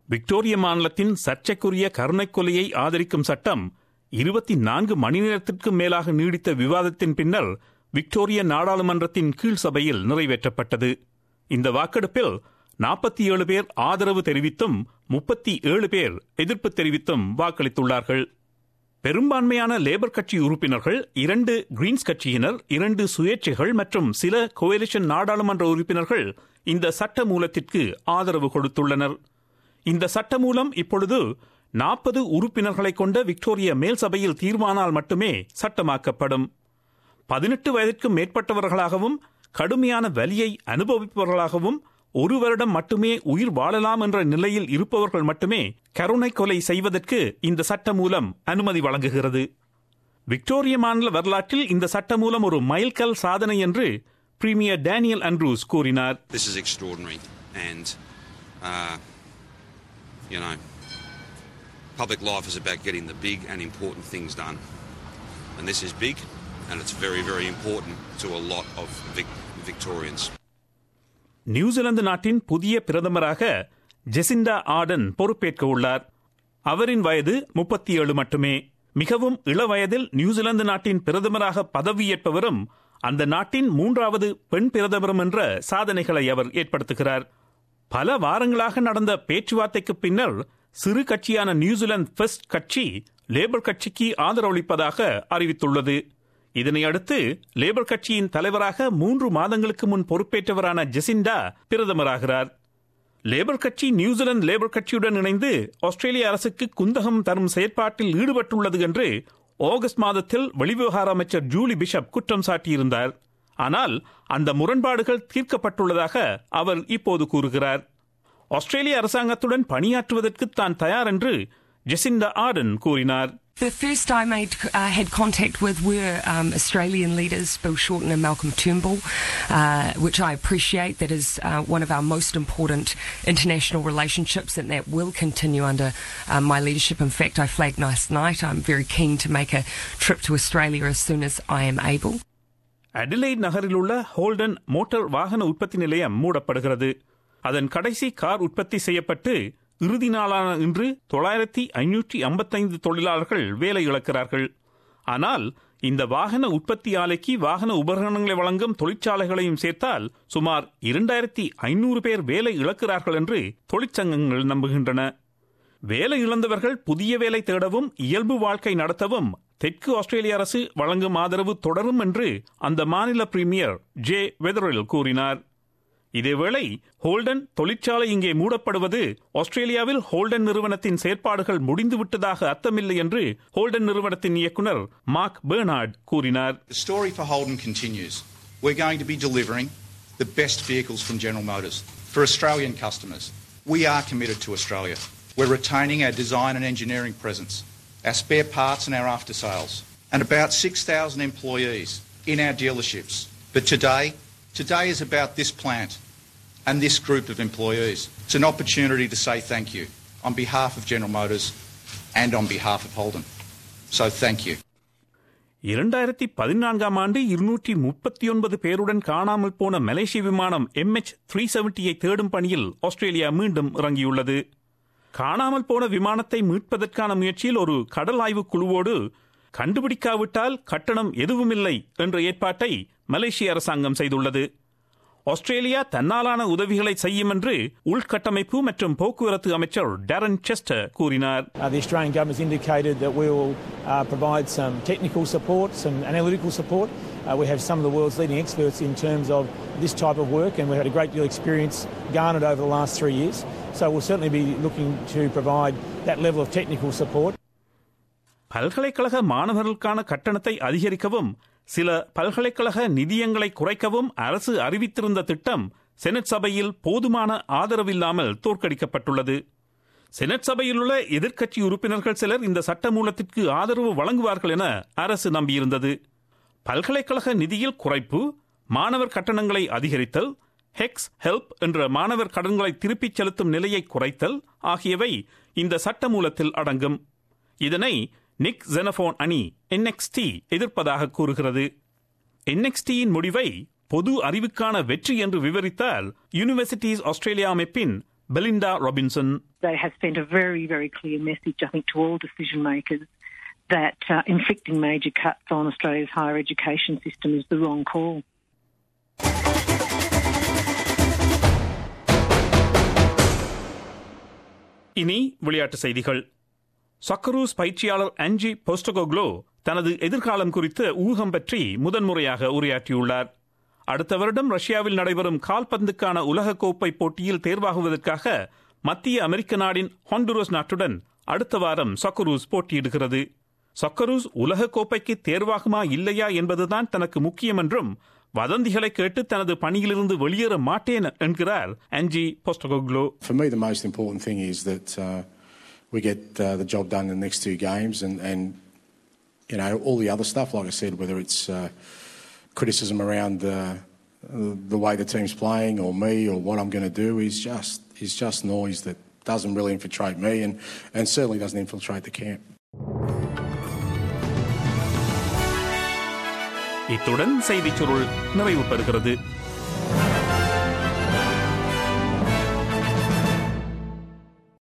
Victoria மாநிலத்தின் சர்ச்சைக்குரிய கருணைக் கொலையை ஆதரிக்கும் சட்டம் இருபத்தி நான்கு மணி நேரத்திற்கு மேலாக நீடித்த விவாதத்தின் பின்னர் விக்டோரிய நாடாளுமன்றத்தின் கீழ் சபையில் நிறைவேற்றப்பட்டது இந்த வாக்கெடுப்பில் நாற்பத்தி ஏழு பேர் ஆதரவு தெரிவித்தும் முப்பத்தி ஏழு பேர் எதிர்ப்பு தெரிவித்தும் வாக்களித்துள்ளார்கள் பெரும்பான்மையான லேபர் கட்சி உறுப்பினர்கள் இரண்டு கிரீன்ஸ் கட்சியினர் இரண்டு சுயேட்சைகள் மற்றும் சில கோயலிஷன் நாடாளுமன்ற உறுப்பினர்கள் இந்த சட்ட மூலத்திற்கு ஆதரவு கொடுத்துள்ளனர் இந்த சட்ட மூலம் இப்பொழுது நாற்பது உறுப்பினர்களை கொண்ட விக்டோரிய மேல் சபையில் தீர்மானால் மட்டுமே சட்டமாக்கப்படும் பதினெட்டு வயதிற்கும் மேற்பட்டவர்களாகவும் கடுமையான வலியை அனுபவிப்பவர்களாகவும் ஒரு வருடம் மட்டுமே உயிர் வாழலாம் என்ற நிலையில் இருப்பவர்கள் மட்டுமே கருணை கொலை செய்வதற்கு இந்த சட்ட மூலம் அனுமதி வழங்குகிறது விக்டோரிய மாநில வரலாற்றில் இந்த சட்ட மூலம் ஒரு மைல்கல் சாதனை என்று பிரீமியர் டேனியல் அண்ட்ரூஸ் கூறினார் This is extraordinary, and uh, you know, public life is about getting the big and important things done, and this is big, and it's very, very important to a lot of Vic- Victorians. New Zealand நாட்டின் புதிய பிரதமராக Jacinda Ardern பொறுப்பேற்க உள்ளார் அவரின் வயது முப்பத்தி ஏழு மட்டுமே மிகவும் இளவயதில் நியூசிலாந்து நாட்டின் பிரதமராக பதவியேற்பவரும் அந்த நாட்டின் மூன்றாவது பெண் பிரதமரும் என்ற சாதனைகளை அவர் ஏற்படுத்துகிறார் பல வாரங்களாக நடந்த பேச்சுவார்த்தைக்கு பின்னர் சிறு கட்சியான நியூசிலாந்து ஃபர்ஸ்ட் கட்சி லேபர் கட்சிக்கு ஆதரவளிப்பதாக அறிவித்துள்ளது இதனை அடுத்து லேபர் கட்சியின் தலைவராக மூன்று மாதங்களுக்கு முன் பொறுப்பேற்றவரான ஜெசிண்டா பிரதமராகிறார் லேபர் கட்சி நியூசிலாந்து லேபர் கட்சியுடன் இணைந்து ஆஸ்திரேலிய அரசுக்கு குந்தகம் தரும் செயற்பாட்டில் ஈடுபட்டுள்ளது என்று ஆகஸ்ட் மாதத்தில் வெளிவிவகார அமைச்சர் ஜூலி பிஷப் குற்றம் சாட்டியிருந்தார் ஆனால் அந்த முரண்பாடுகள் தீர்க்கப்பட்டுள்ளதாக அவர் இப்போது கூறுகிறார் ஆஸ்திரேலிய அரசாங்கத்துடன் பணியாற்றுவதற்கு தான் தயார் என்று ஜெசிண்டா ஆர்டன் கூறினார் The first I made uh, had contact with were um, Australian leaders, Bill Shorten and Malcolm Turnbull, uh, which I appreciate. That is uh, one of our most important international relationships, and that will continue under uh, my leadership. In fact, I flagged last night. I'm very keen to make a trip to Australia as soon as I am able. Adelaide நகரில் உள்ள Holden motor வாகன உற்பத்தி நிலையம் மூடப்படுகிறது அதன் கடைசி car உற்பத்தி செய்யப்பட்டு இறுதி நாளான இன்று தொள்ளாயிரத்தி ஐநூற்றி ஐம்பத்தைந்து தொழிலாளர்கள் வேலை இழக்கிறார்கள் ஆனால் இந்த வாகன உற்பத்தி ஆலைக்கு வாகன உபகரணங்களை வழங்கும் தொழிற்சாலைகளையும் சேர்த்தால் சுமார் இரண்டாயிரத்தி ஐநூறு பேர் வேலை இழக்கிறார்கள் என்று தொழிற்சங்கங்கள் நம்புகின்றன வேலை இழந்தவர்கள் புதிய வேலை தேடவும் இயல்பு வாழ்க்கை நடத்தவும் தெற்கு ஆஸ்திரேலிய அரசு வழங்கும் ஆதரவு தொடரும் என்று அந்த மாநில பிரீமியர் ஜே வெதரில் கூறினார் இதேவேளை ஹோல்டன் தொழிற்சாலை இங்கே மூடப்படுவது ஆஸ்திரேலியாவில் ஹோல்டன் நிறுவனத்தின் செயற்பாடுகள் முடிந்துவிட்டதாக அர்த்தமில்லை என்று ஹோல்டன் நிறுவனத்தின் இயக்குனர் மார்க் பெர்னார்ட் கூறினார் The story for Holden continues. We're going to be delivering the best vehicles from General Motors for Australian customers. We are committed to Australia. We're retaining our design and engineering presence, our spare parts and our after sales, and about 6,000 employees in our dealerships. But today, today is about this plant and this group of employees. It's an opportunity to say thank you on behalf of General Motors and on behalf of Holden. So thank you. இரண்டாயிரத்தி பதினான்காம் ஆண்டு இருநூற்றி முப்பத்தி ஒன்பது பேருடன் காணாமல் போன மலேசிய விமானம் எம்எச் த்ரீ செவன்டியை தேடும் பணியில் ஆஸ்திரேலியா மீண்டும் இறங்கியுள்ளது காணாமல் போன விமானத்தை மீட்பதற்கான முயற்சியில் ஒரு கடல் ஆய்வு குழுவோடு கண்டுபிடிக்காவிட்டால் கட்டணம் எதுவுமில்லை என்ற ஏற்பாட்டை மலேசிய அரசாங்கம் செய்துள்ளது ஆஸ்திரேலியா தன்னாலான உதவிகளை செய்யும் என்று உள்கட்டமைப்பு மற்றும் போக்குவரத்து அமைச்சர் டேரன் செஸ்டர் கூறினார் Uh, the Australian government has indicated that we will uh, provide some technical support, some analytical support. Uh, we have some of the world's leading experts in terms of this type of work, and we've had a great deal of experience garnered over the last three years. So we'll certainly be looking to provide that level of technical support. பல்கலைக்கழக மாணவர்களுக்கான கட்டணத்தை அதிகரிக்கவும் சில பல்கலைக்கழக நிதியங்களை குறைக்கவும் அரசு அறிவித்திருந்த திட்டம் senate சபையில் போதுமான ஆதரவில்லாமல் தோற்கடிக்கப்பட்டுள்ளது செனட் சபையில் உள்ள எதிர்க்கட்சி உறுப்பினர்கள் சிலர் இந்த சட்ட மூலத்திற்கு ஆதரவு வழங்குவார்கள் என அரசு நம்பியிருந்தது பல்கலைக்கழக நிதியில் குறைப்பு மாணவர் கட்டணங்களை அதிகரித்தல் ஹெக்ஸ் ஹெல்ப் என்ற மாணவர் கடன்களை திருப்பிச் செலுத்தும் நிலையை குறைத்தல் ஆகியவை இந்த சட்ட மூலத்தில் அடங்கும் இதனை நிக் ஜெனபோன் அணி என்எக்ஸ்டி எதிர்ப்பதாக கூறுகிறது என்எக்ஸ்டியின் முடிவை பொது அறிவுக்கான வெற்றி என்று விவரித்தால் யூனிவர்சிட்டிஸ் ஆஸ்திரேலியா அமைப்பின் Belinda Robinson They have sent a very, very clear message, I think, to all decision makers that uh, inflicting major cuts on Australia's higher education system is the wrong call. இனி விளையாட்டு செய்திகள் சக்கரூஸ் பயிற்சியாளர் அஞ்சி போஸ்டகோக்லோ தனது எதிர்காலம் குறித்த ஊகம் பற்றி முதன்முறையாக உரையாற்றியுள்ளார் அடுத்த வருடம் ரஷ்யாவில் நடைபெறும் கால்பந்துக்கான உலகக்கோப்பை போட்டியில் தேர்வாகுவதற்காக மத்திய அமெரிக்க நாடின் ஹாண்டுரஸ் நாட்டுடன் அடுத்த வாரம் சக்கரூஸ் போட்டியிடுகிறது சக்கரூஸ் உலகக்கோப்பைக்கு தேர்வாகுமா இல்லையா என்பதுதான் தனக்கு முக்கியம் என்றும் வதந்திகளை கேட்டு தனது பணியிலிருந்து வெளியேற மாட்டேன் என்கிறார் அஞ்சி போஸ்டகோக்லோ For me, the most important thing is that uh, we get uh, the job done in the next two games, and, and you know all the other stuff. Like I said, whether it's uh, criticism around uh, the way the team's playing, or me, or what I'm going to do, is just is just noise that doesn't really infiltrate me, and, and certainly doesn't infiltrate the camp. இத்துடன் செய்திச் சுருள் நிறைவு பெறுகிறது